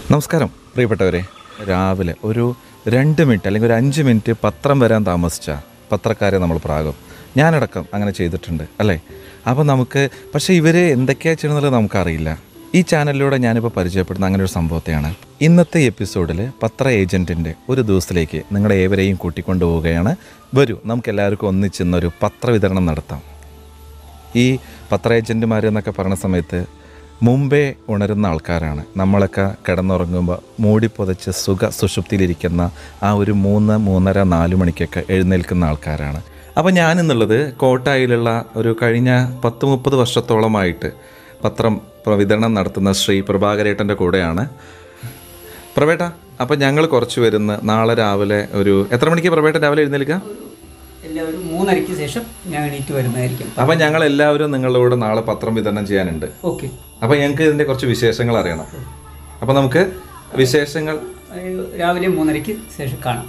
നമസ്കാരം പ്രിയപ്പെട്ടവരെ രാവിലെ ഒരു രണ്ട് മിനിറ്റ് അല്ലെങ്കിൽ ഒരു അഞ്ച് മിനിറ്റ് പത്രം വരാൻ താമസിച്ച പത്രക്കാരെ നമ്മൾ പ്രാകും ഞാനടക്കം അങ്ങനെ ചെയ്തിട്ടുണ്ട് അല്ലേ അപ്പോൾ നമുക്ക് പക്ഷേ ഇവർ എന്തൊക്കെയാണ് ചെയ്യണമെന്നുള്ളത് നമുക്കറിയില്ല ഈ ചാനലിലൂടെ ഞാനിപ്പോൾ പരിചയപ്പെടുന്ന അങ്ങനെ ഒരു സംഭവത്തെയാണ് ഇന്നത്തെ എപ്പിസോഡിൽ പത്ര ഏജൻറ്റിൻ്റെ ഒരു ദിവസത്തിലേക്ക് നിങ്ങളെ ഏവരെയും കൂട്ടിക്കൊണ്ടുപോവുകയാണ് വരൂ നമുക്ക് എല്ലാവർക്കും ഒന്നിച്ചെന്നൊരു പത്രവിതരണം നടത്താം ഈ പത്ര ഏജൻറ്റുമാർ എന്നൊക്കെ പറയുന്ന സമയത്ത് മുമ്പേ ഉണരുന്ന ആൾക്കാരാണ് നമ്മളൊക്കെ കിടന്നുറങ്ങുമ്പോൾ മൂടി പുതച്ച് സുഖ സുഷുപ്തിയിലിരിക്കുന്ന ആ ഒരു മൂന്ന് മൂന്നര നാല് മണിക്കൊക്കെ എഴുന്നേൽക്കുന്ന ആൾക്കാരാണ് അപ്പോൾ ഞാനെന്നുള്ളത് കോട്ടായിലുള്ള ഒരു കഴിഞ്ഞ പത്ത് മുപ്പത് വർഷത്തോളമായിട്ട് പത്രം പ്ര- വിതരണം നടത്തുന്ന ശ്രീ പ്രഭാകരേട്ടൻ്റെ കൂടെയാണ് പ്രവേട്ട അപ്പം ഞങ്ങൾ കുറച്ച് വരുന്ന നാളെ രാവിലെ ഒരു എത്ര മണിക്ക് പ്രവേട്ടൻ രാവിലെ എഴുന്നേൽക്കുക എല്ലാവരും മൂന്നരയ്ക്ക് ശേഷം ഞാൻ എണീറ്റ് വരുന്നതായിരിക്കും അപ്പം ഞങ്ങൾ എല്ലാവരും നിങ്ങളുടെ കൂടെ നാളെ പത്രം വിതരണം ചെയ്യാനുണ്ട് ഓക്കെ അപ്പം ഞങ്ങൾക്ക് ഇതിൻ്റെ കുറച്ച് വിശേഷങ്ങൾ അറിയണം അപ്പം നമുക്ക് വിശേഷങ്ങൾ രാവിലെ മൂന്നരയ്ക്ക് ശേഷം കാണാം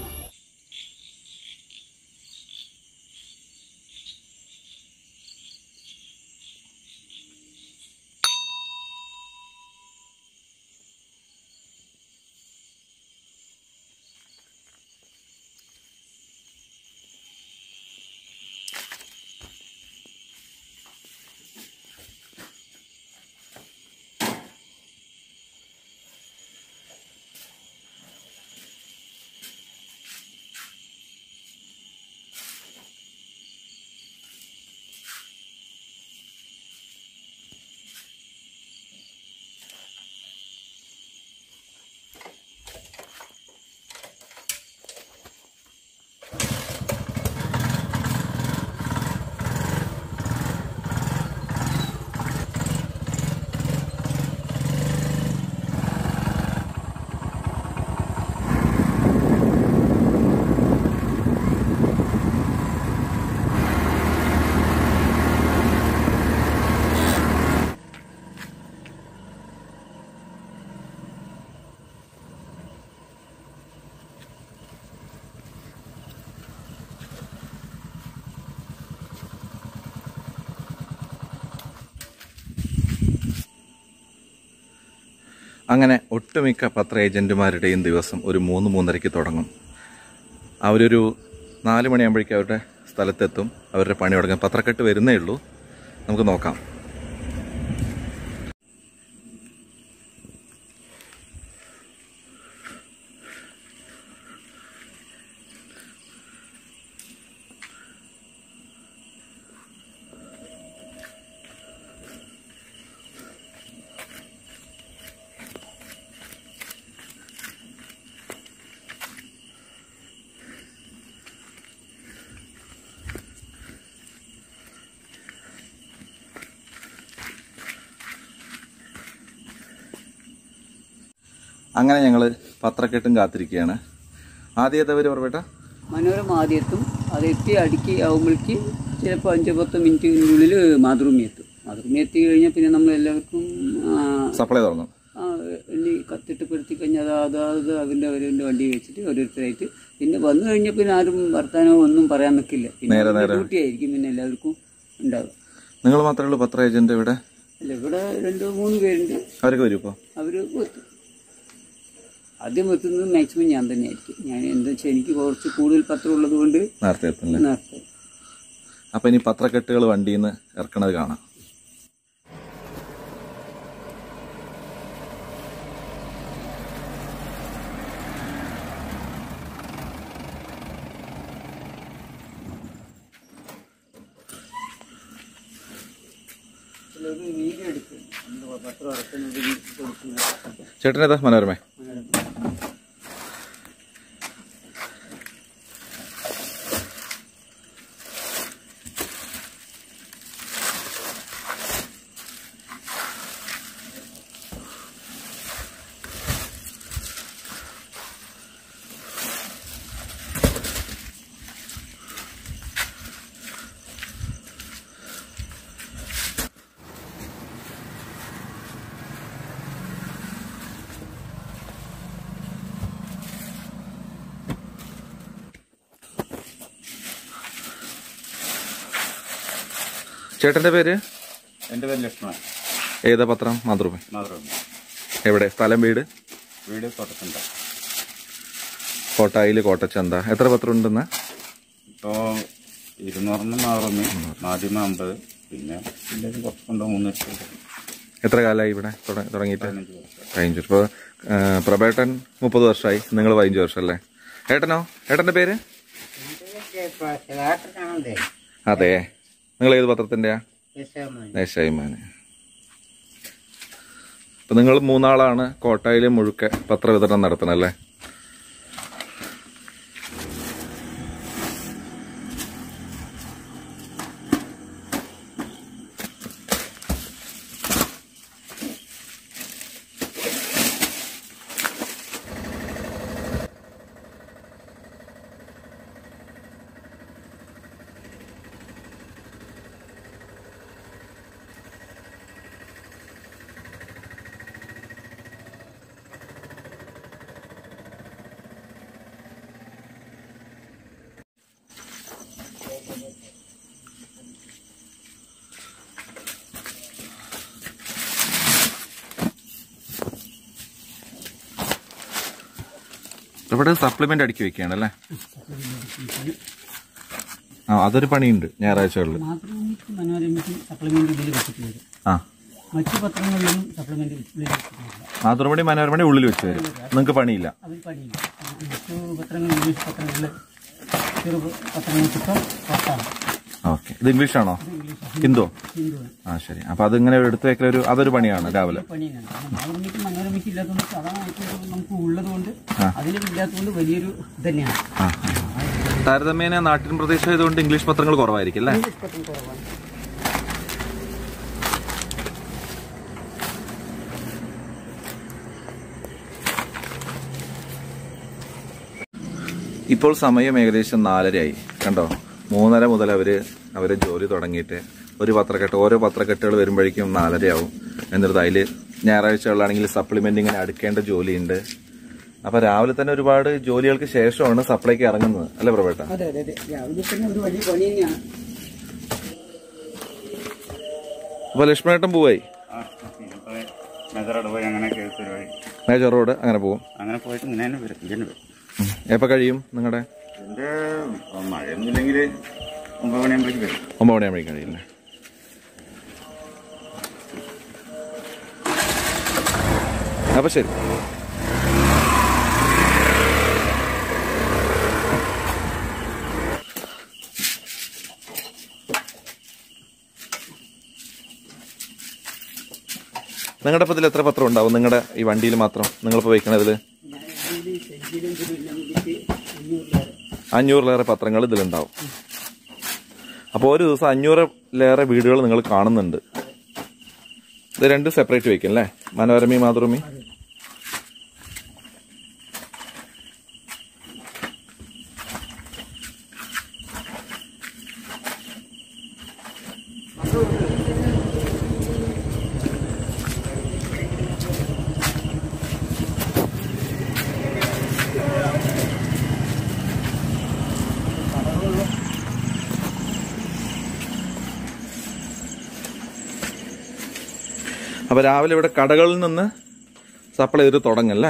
അങ്ങനെ ഒട്ടുമിക്ക പത്ര ഏജന്റുമാരുടെയും ദിവസം ഒരു മൂന്ന് മൂന്നരയ്ക്ക് തുടങ്ങും അവരൊരു നാല് മണിയാകുമ്പോഴേക്കും അവരുടെ സ്ഥലത്തെത്തും അവരുടെ പണി തുടങ്ങും പത്രക്കെട്ട് വരുന്നേ ഉള്ളൂ നമുക്ക് നോക്കാം അങ്ങനെ ഞങ്ങൾ പത്രക്കെട്ടും കാത്തിരിക്കുകയാണ് ആദ്യത്തെ പേര് പറയട്ടെ മനോരമ ആദ്യം എത്തും അത് എത്തി അടുക്കി ആവുമ്പോഴേക്ക് ചിലപ്പോൾ അഞ്ച് പത്ത് മിനിറ്റിനുള്ളിൽ മാതൃഭൂമി എത്തും മാതൃഭൂമി എത്തി കഴിഞ്ഞാൽ പിന്നെ നമ്മൾ എല്ലാവർക്കും ആ, സപ്ലൈ തുടങ്ങും ആ, എണ്ണി കത്തിട്ടപ്പെടുത്തി കഴിഞ്ഞാൽ അത് അതാത് അതിൻ്റെ അവരുടെ വണ്ടി വെച്ചിട്ട് ഓരോരുത്തരായിട്ട് പിന്നെ വന്നു കഴിഞ്ഞാൽ പിന്നെ ആരും വർത്താനോ ഒന്നും പറയാൻ നിൽക്കില്ല പിന്നെ ഡ്യൂട്ടി ആയിരിക്കും പിന്നെ എല്ലാവർക്കും ഉണ്ടാവുക നിങ്ങൾ മാത്രമേ ഉള്ളൂ പത്ര ഏജന്റ് ഇവിടെ അല്ല ഇവിടെ രണ്ടോ മൂന്ന് പേരുണ്ട് അവരൊക്കെ വരും ഇപ്പോൾ അവർ എത്തും ആദ്യം എത്തുന്നത് മാക്സിമം ഞാൻ തന്നെയായിരിക്കും ഞാൻ എന്താ വെച്ചാൽ എനിക്ക് കുറച്ച് കൂടുതൽ പത്രം ഉള്ളത് കൊണ്ട് നേരത്തെ എത്തുന്നില്ല നേരത്തെ അപ്പം ഇനി പത്രക്കെട്ടുകൾ വണ്ടിയിൽ നിന്ന് ഇറക്കണത് കാണാം ചിലർ വീഡിയോ എടുക്കും നമ്മൾ പത്രം ഇറക്കുന്നത് കൊടുക്കുന്നത് ചേട്ടനേതാ മനോരമ ചേട്ടന്റെ പേര് എൻ്റെ പേര് ലക്ഷ്മണൻ ഏതാ പത്രം മാതൃഭൂമി മാതൃഭൂമി എവിടെ സ്ഥലം വീട് വീട് കോട്ടക്കണ്ട കോട്ടായിൽ കോട്ടച്ചന്ത എത്ര പത്രം ഉണ്ടെന്ന് ഇപ്പോൾ ഇരുന്നൂറിന് മാറുന്നു മാധ്യമം അമ്പത് പിന്നെ ഇല്ലെങ്കിൽ കുറച്ചുണ്ടോ മൂന്ന് ലക്ഷം എത്ര കാലമായി ഇവിടെ തുട- തുടങ്ങിയിട്ട് പതിനഞ്ച് വർഷം പതിനഞ്ച് ഇപ്പോൾ പ്രഭേട്ടൻ മുപ്പത് വർഷമായി നിങ്ങൾ പതിനഞ്ച് വർഷം അല്ലേ ഏട്ടനോ ഏട്ടൻ്റെ പേര് അതെ നിങ്ങൾ ഏത് പത്രത്തിൻ്റെയാ ദേശാഭിമാനി അപ്പം നിങ്ങൾ മൂന്നാളാണ് കോട്ടായിൽ മുഴുക്ക പത്രവിതരണം നടത്തണം അല്ലേ ഇവിടെ സപ്ലിമെന്റ് അടുക്കി വെക്കുകയാണ് അല്ലേ ആ അതൊരു പണിയുണ്ട് ഞായറാഴ്ചകളിൽ മാതൃഭൂമിക്ക് മനോരമയ്ക്കും സപ്ലിമെന്റ് ഇതിൽ വെച്ചിട്ടുണ്ട് ആ മറ്റു പത്രങ്ങളിലൊന്നും സപ്ലിമെന്റ് ഇതിൽ വെച്ചിട്ടില്ല മാതൃമണി മനോരമണി ഉള്ളിൽ വെച്ച് തരും നിങ്ങൾക്ക് പണിയില്ല അതിൽ പണിയില്ല മറ്റു പത്രങ്ങൾ ഇംഗ്ലീഷ് പത്രങ്ങളിൽ ചെറു പത്രങ്ങൾക്കിപ്പം പുറത്താണ് ഓക്കെ ഇത് ഇംഗ്ലീഷാണോ ഹിന്ദു ഹിന്ദുവാണ് ആ ശരി അപ്പൊ അതിങ്ങനെ എടുത്തു വെക്കൽ ഒരു അതൊരു പണിയാണ് രാവിലെ പണി തന്നെയാണ് കാരണം മാതൃഭൂമിക്ക് മനോരമയ്ക്ക് ഇല്ലാത്തതുകൊണ്ട് സാധാരണ നമുക്ക് ഉള്ളതുകൊണ്ട് അതിലും ഇല്ലാത്തതുകൊണ്ട് വലിയൊരു ഇത് തന്നെയാണ് ആ താരതമ്യേന നാട്ടിൻ പ്രദേശം ആയതുകൊണ്ട് ഇംഗ്ലീഷ് പത്രങ്ങൾ കുറവായിരിക്കും അല്ലേ ഇംഗ്ലീഷ് പത്രം കുറവാണ് ഇപ്പോൾ സമയം ഏകദേശം നാലരയായി കണ്ടോ മൂന്നര മുതൽ അവര് അവര് ജോലി തുടങ്ങിയിട്ട് ഒരു പത്രക്കെട്ട് ഓരോ പത്രക്കെട്ടുകൾ വരുമ്പോഴേക്കും നാലരയാവും എന്നിട്ട് അതിൽ ഞായറാഴ്ചകളിലാണെങ്കിൽ സപ്ലിമെന്റ് ഇങ്ങനെ അടുക്കേണ്ട ജോലിയുണ്ട് അപ്പൊ രാവിലെ തന്നെ ഒരുപാട് ജോലികൾക്ക് ശേഷമാണ് സപ്ലൈക്ക് ഇറങ്ങുന്നത് അല്ലേ പ്രവേട്ട അതെ അതെ അതെ രാവിലെ തന്നെ ഒരു വലിയ പണി തന്നെയാണ് അപ്പൊ ലക്ഷ്മണേട്ടൻ പോവായി ആ ഇപ്പോൾ മെതറോട് പോയി അങ്ങനെ കേസ് പരിപാടി മേജർ റോഡ് അങ്ങനെ പോവും അങ്ങനെ പോയിട്ട് ഇങ്ങനെ തന്നെ വരും ഇങ്ങനെ വരും ഉം. എപ്പോ കഴിയും നിങ്ങളുടെ എൻ്റെ മഴയൊന്നും ഇല്ലെങ്കിൽ ഒമ്പത് മണിയാകുമ്പോഴേക്ക് വരും ഒമ്പത് മണിയാകുമ്പോഴേക്കും കഴിയില്ലേ അപ്പൊ ശരി നിങ്ങളുടെ ഇപ്പം ഇതിൽ എത്ര പത്രം ഉണ്ടാവും നിങ്ങളുടെ ഈ വണ്ടിയിൽ മാത്രം നിങ്ങളിപ്പോൾ വയ്ക്കണതിൽ അഞ്ഞൂറിലേറെ പത്രങ്ങൾ ഇതിലുണ്ടാവും അപ്പോൾ ഒരു ദിവസം അഞ്ഞൂറിലേറെ വീടുകൾ നിങ്ങൾ കാണുന്നുണ്ട് ഇത് രണ്ട് സെപ്പറേറ്റ് വയ്ക്കും അല്ലേ മനോരമി മാതൃമി അപ്പോൾ രാവിലെ ഇവിടെ കടകളിൽ നിന്ന് സപ്ലൈ ചെയ്ത് തുടങ്ങല്ലേ